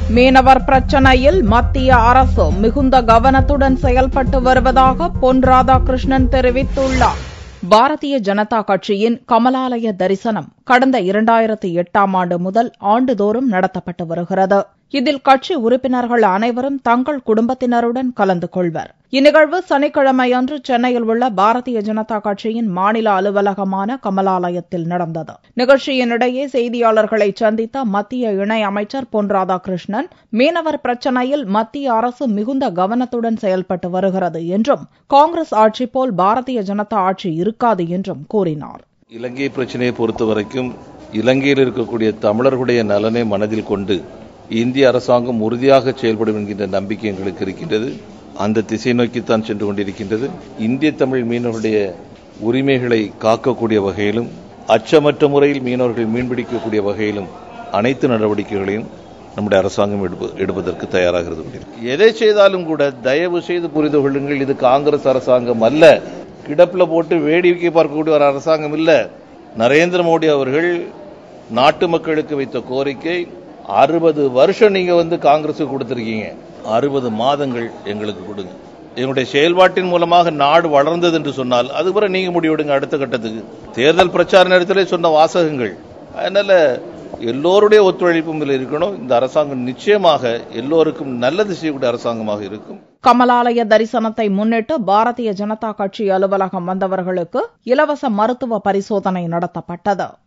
மீனவர் பிரச்சனையில் மத்திய அரசு மிகுந்த கவனத்துடன் செயல்பட்டு வருவதாக பொன் ராதாகிருஷ்ணன் தெரிவித்துள்ளார் பாரதிய ஜனதா கட்சியின் கமலாலய தரிசனம் கடந்த இரண்டாயிரத்தி எட்டாம் ஆண்டு முதல் ஆண்டுதோறும் நடத்தப்பட்டு வருகிறது இதில் கட்சி உறுப்பினர்கள் அனைவரும் தங்கள் குடும்பத்தினருடன் கலந்து கொள்வர் இந்நிகழ்வு சனிக்கிழமையன்று சென்னையில் உள்ள பாரதிய ஜனதா கட்சியின் மாநில அலுவலகமான கமலாலயத்தில் நடந்தது நிகழ்ச்சியினிடையே செய்தியாளர்களை சந்தித்த மத்திய இணை அமைச்சர் பொன் ராதாகிருஷ்ணன் மீனவர் பிரச்சனையில் மத்திய அரசு மிகுந்த கவனத்துடன் செயல்பட்டு வருகிறது என்றும் காங்கிரஸ் ஆட்சி போல் பாரதிய ஜனதா ஆட்சி இருக்காது என்றும் கூறினார் இலங்கை பிரச்சனையை பொறுத்த வரைக்கும் இலங்கையில் இருக்கக்கூடிய தமிழர்களுடைய நலனை மனதில் கொண்டு இந்திய அரசாங்கம் உறுதியாக செயல்படும் என்கின்ற நம்பிக்கை எங்களுக்கு இருக்கின்றது அந்த திசை நோக்கித்தான் சென்று கொண்டிருக்கின்றது இந்திய தமிழ் மீனவர்களுடைய உரிமைகளை காக்கக்கூடிய வகையிலும் அச்சமற்ற முறையில் மீனவர்கள் மீன்பிடிக்கக்கூடிய வகையிலும் அனைத்து நடவடிக்கைகளையும் நம்முடைய அரசாங்கம் எடுப்பதற்கு தயாராகிறது எதை செய்தாலும் கூட தயவு செய்து புரிந்து கொள்ளுங்கள் இது காங்கிரஸ் அரசாங்கம் அல்ல கிடப்புல போட்டு வேடிக்கை பார்க்கக்கூடிய ஒரு அரசாங்கம் இல்ல நரேந்திர மோடி அவர்கள் நாட்டு மக்களுக்கு வைத்த கோரிக்கை அறுபது வருஷம் நீங்க வந்து காங்கிரஸுக்கு கொடுத்திருக்கீங்க அறுபது மாதங்கள் எங்களுக்கு கொடுங்க எங்களுடைய செயல்பாட்டின் மூலமாக நாடு வளர்ந்தது என்று சொன்னால் அதுபோல நீங்க முடிவெடுங்க அடுத்த கட்டத்துக்கு தேர்தல் பிரச்சார நேரத்திலே சொன்ன வாசகங்கள் அதனால எல்லோருடைய ஒத்துழைப்பும் இதில் இருக்கணும் இந்த அரசாங்கம் நிச்சயமாக எல்லோருக்கும் நல்லது செய்யக்கூடிய அரசாங்கமாக இருக்கும் கமலாலய தரிசனத்தை முன்னிட்டு பாரதிய ஜனதா கட்சி அலுவலகம் வந்தவர்களுக்கு இலவச மருத்துவ பரிசோதனை நடத்தப்பட்டது